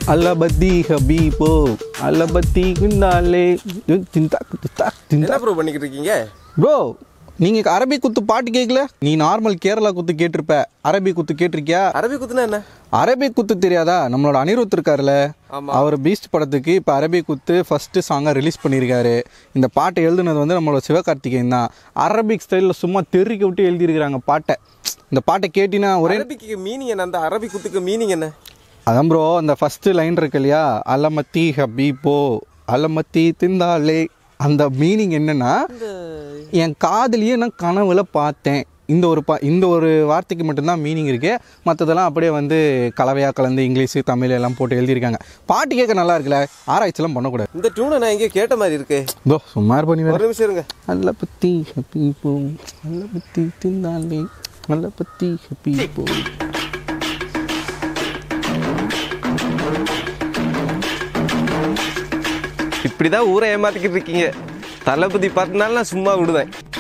அல்லபத்தி ஹபீபோ அல்லபத்தி குந்தாலே திந்தா திந்தா திந்தா என்ன ப்ரோ பண்ணிக்கிட்டு இருக்கீங்க ப்ரோ நீங்கள் அரபி குத்து பாட்டு கேட்கல நீ நார்மல் கேரளா குத்து கேட்டிருப்ப அரபி குத்து கேட்டிருக்கியா அரபி குத்துனா என்ன அரபி குத்து தெரியாதா நம்மளோட அனிருத் இருக்கார்ல ஆமா. அவர் பீஸ்ட் படத்துக்கு இப்போ அரபி குத்து ஃபர்ஸ்ட் சாங்கை ரிலீஸ் பண்ணியிருக்காரு இந்த பாட்டை எழுதுனது வந்து நம்மளோட சிவகார்த்திகேயன் தான் அரபிக் ஸ்டைலில் சும்மா தெறிக்க விட்டு எழுதியிருக்கிறாங்க பாட்டை இந்த பாட்டை கேட்டினா ஒரே அரபிக்கு மீனிங் என்ன அந்த அரபி குத்துக்கு மீனிங் என்ன அதான் ப்ரோ அந்த ஃபஸ்ட்டு லைன் இருக்கு இல்லையா அலமத்தி ஹபீபோ அலமத்தி திந்தாலே அந்த மீனிங் என்னன்னா என் காதலியே நான் கனவுல பார்த்தேன் இந்த ஒரு பா இந்த ஒரு வார்த்தைக்கு மட்டும்தான் மீனிங் இருக்கு மற்றதெல்லாம் அப்படியே வந்து கலவையாக கலந்து இங்கிலீஷு தமிழ் எல்லாம் போட்டு எழுதியிருக்காங்க பாட்டு கேட்க நல்லா இருக்குல்ல ஆராய்ச்சிலாம் பண்ணக்கூடாது இந்த டியூனை நான் எங்கேயோ கேட்ட மாதிரி இருக்கு இதோ சும்மா பண்ணி வேற ஒரு நிமிஷம் இருங்க அல்ல பத்தி ஹபீபோ அல்ல பத்தி திந்தாலே அல்ல பத்தி ஹபீபோ இப்படிதான் ஊரை ஏமாத்திக்கிட்டு இருக்கீங்க தளபதி பார்த்தனால நான் சும்மா விடுவேன்